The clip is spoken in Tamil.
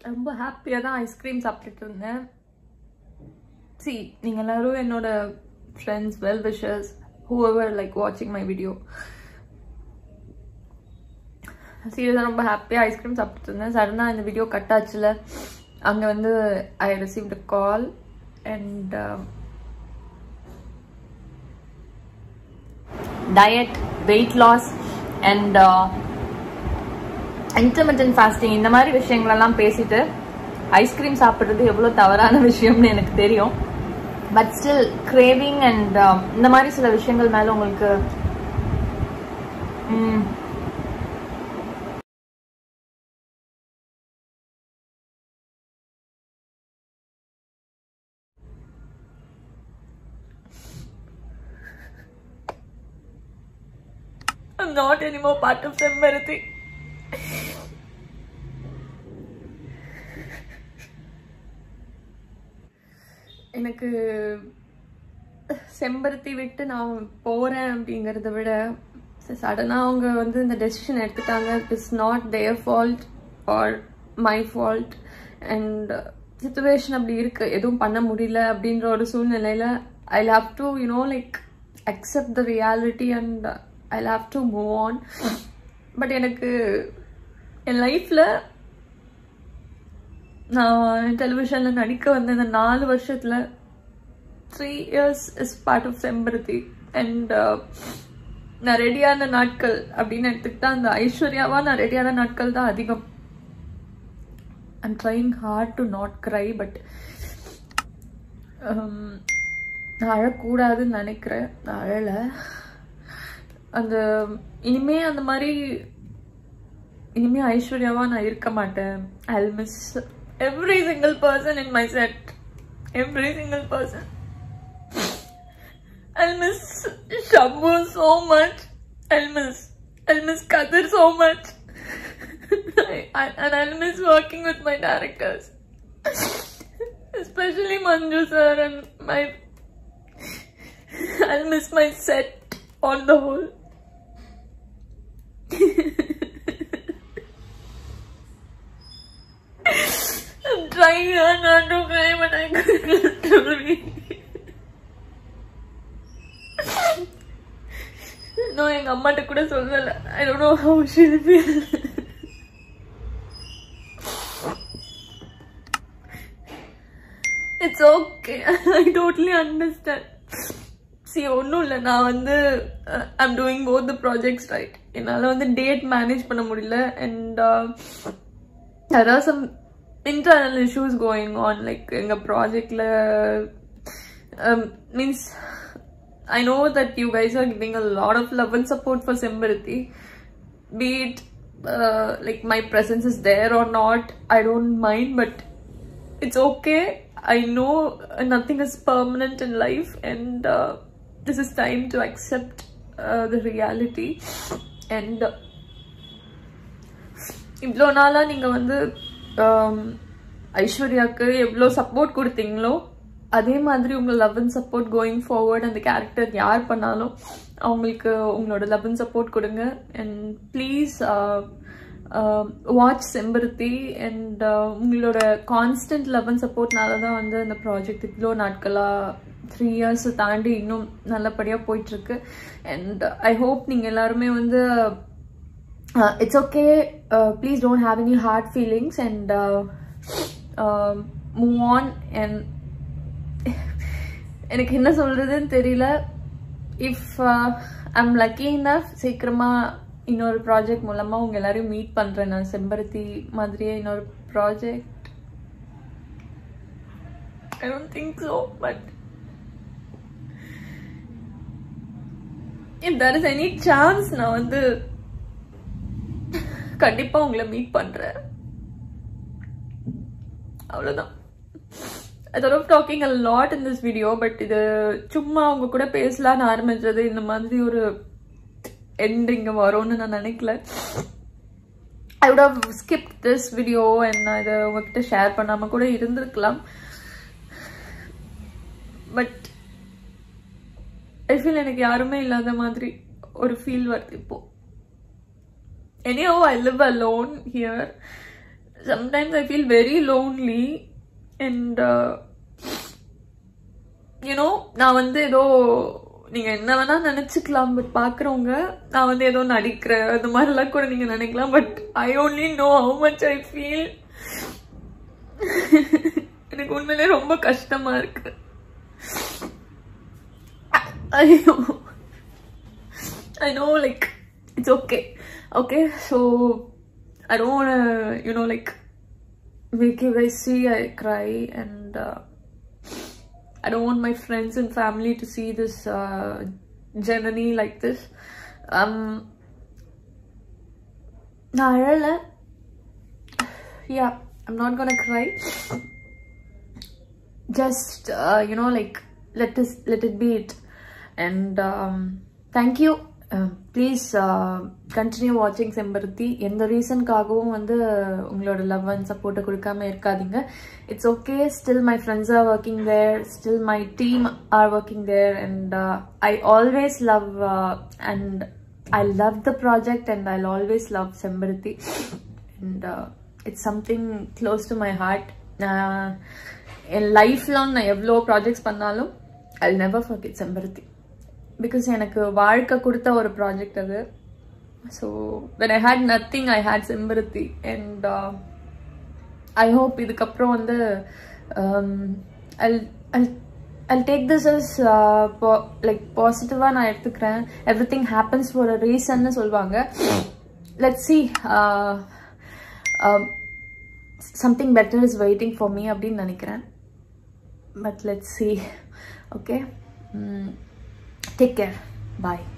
ரொம்ப ஹாப்பியாக தான் ஐஸ்கிரீம் சாப்பிட்டுட்டு இருந்தேன் சி நீங்கள் எல்லாரும் என்னோட friends well wishers whoever like வாட்சிங் மை வீடியோ சீரியஸாக ரொம்ப ஹாப்பியாக ஐஸ்கிரீம் சாப்பிட்டுட்டு இருந்தேன் சடனாக இந்த வீடியோ கட் ஆச்சுல அங்கே வந்து I received call and diet weight loss and intermittent fasting இந்த மாதிரி விஷயங்களெல்லாம் பேசிட்டு ஐஸ்கிரீம் சாப்பிட்றது எவ்வளோ தவறான விஷயம்னு எனக்கு தெரியும் பட் ஸ்டில் கிரேவிங் அண்ட் இந்த மாதிரி சில விஷயங்கள் மேலே உங்களுக்கு ம், I'm not anymore part of Sembarati. எனக்கு செம்பருத்தி விட்டு நான் போறேன் அப்படிங்கறத விட சடனாக அவங்க வந்து இந்த டெசிஷன் எடுத்துட்டாங்க it is not their fault or my fault and situation அப்படி இருக்கு எதுவும் பண்ண முடியல அப்படின்ற ஒரு சூழ்நிலையில I have to you know like accept the reality and I have to move on but எனக்கு என் லைஃப்ல நான் டெலிவிஷன்ல நடிக்க வந்த இந்த நாலு வருஷத்துல three years is part of Sembaruthi and நான் ரெடியான நாட்கள் அப்படின்னு எடுத்துக்கிட்டா அந்த ஐஸ்வர்யாவா நான் ரெடியான நாட்கள் தான் அதிகம் I'm trying hard to not cry but நான் அழக்கூடாதுன்னு நினைக்கிறேன் நான் அழலை அந்த இனிமே அந்த மாதிரி இனிமே ஐஸ்வர்யாவா நான் இருக்க மாட்டேன் I miss every single person in my set every single person I miss Shambu so much I'll miss I'll miss Kadir so much I, I, and I'll miss working with my directors especially Manju sir and my I'll miss my set on the whole I'm trying hard not to cry, but I can't really. No, எங்க அம்மாட்ட கூட சொல்லல I don't know how she feel it's okay I totally understand சி ஒன்றும் இல்லை நான் வந்து I'm doing both the projects right என்னால் வந்து டேட் மேனேஜ் பண்ண முடியல and there are some internal issues going on like in a project la- um, means i know that you guys are giving a lot of love and support for simbarati be it uh, like my presence is there or not i don't mind but it's okay i know nothing is permanent in life and uh, this is time to accept uh, the reality and uh, இவ்வளோ நாளாக நீங்கள் வந்து ஆம், ஐஸ்வர்யாவுக்கு எவ்வளோ சப்போர்ட் கொடுத்தீங்களோ அதே மாதிரி உங்கள் love and support going forward அந்த கேரக்டர் யார் பண்ணாலும் அவங்களுக்கு உங்களோட லவ் அண்ட் சப்போர்ட் கொடுங்க and please watch Sembaruthi and உங்களோட கான்ஸ்டன்ட் லவ் அண்ட் சப்போர்ட்னால தான் வந்து அந்த ப்ராஜெக்ட் இவ்வளோ நாட்களாக த்ரீ இயர்ஸ் தாண்டி இன்னும் நல்லபடியாக போயிட்டுருக்கு அண்ட் ஐ ஹோப் நீங்கள் எல்லாருமே வந்து uh, it's okay. Uh, please don't have any hard feelings and uh, um, move on. And எனக்கு என்ன சொல்றதுன்னு தெரியல இஃப் ஐம் லக்கி இனஃப் சீக்கிரமா இன்னொரு ப்ராஜெக்ட் மூலமா உங்க எல்லாரையும் மீட் பண்றேன் நான் செம்பருத்தி மாதிரியே இன்னொரு project I don't think so but if there is any chance நான் வந்து கண்டிப்பா உங்களை மீட் பண்றேன் அவ்வளவுதான் I thought of talking a lot in this video but இது சும்மா அவங்க கூட பேசலாம்னு ஆரம்பிச்சது இந்த மாதிரி ஒரு எண்ட் இங்க வரும்னு நான் நினைக்கல ஐ would have skipped this video and நான் இதை உங்ககிட்ட ஷேர் பண்ணாம கூட இருந்திருக்கலாம் பட் ஐ ஃபீல் எனக்கு யாருமே இல்லாத மாதிரி ஒரு ஃபீல் வருது இப்போ anyhow i live alone here sometimes I feel very lonely and you know நான் வந்து ஏதோ நீங்க என்ன வேணா நினைச்சுக்கலாம் பட் பாக்குறவங்க நான் வந்து ஏதோ நடிக்கிறேன் அந்த மாதிரிலாம் கூட நீங்க நினைக்கலாம் but I only know how much I feel எனக்கு உண்மையிலே ரொம்ப கஷ்டமா இருக்கு ஐயோ I know, like, it's okay. Okay, so I don't want to, you know, like, make you guys see I cry, and uh, I don't want my friends and family to see this uh, journey like this. Um, நான் அழல yeah i'm not gonna cry just uh, you know like let this let it be it and um, thank you uh, please continue வாட்சிங் செம்பருத்தி எந்த ரீசனுக்காகவும் வந்து உங்களோட லவ் அண்ட் சப்போர்ட்டை கொடுக்காம இருக்காதீங்க it's okay still my friends are working there still my team are working there and I always love and I love the project and I always love Sembaruthi and it's something close to my heart என் லைஃப் லாங் நான் எவ்வளோ ப்ராஜெக்ட்ஸ் பண்ணாலும் I never forget Sembaruthi because எனக்கு வாழ்க்கை கொடுத்த ஒரு ப்ராஜெக்ட் அது so when I hate nothing I hate Sembaruthi and I hope இதுக்கப்புறம் வந்து ஐ டேக் திஸ் இஸ் லைக் பாசிட்டிவாக நான் எடுத்துக்கிறேன் everything happens for a ரீசன்னு சொல்லுவாங்க let see something better is waiting for me அப்படின்னு நினைக்கிறேன் but let see okay Take care. Bye.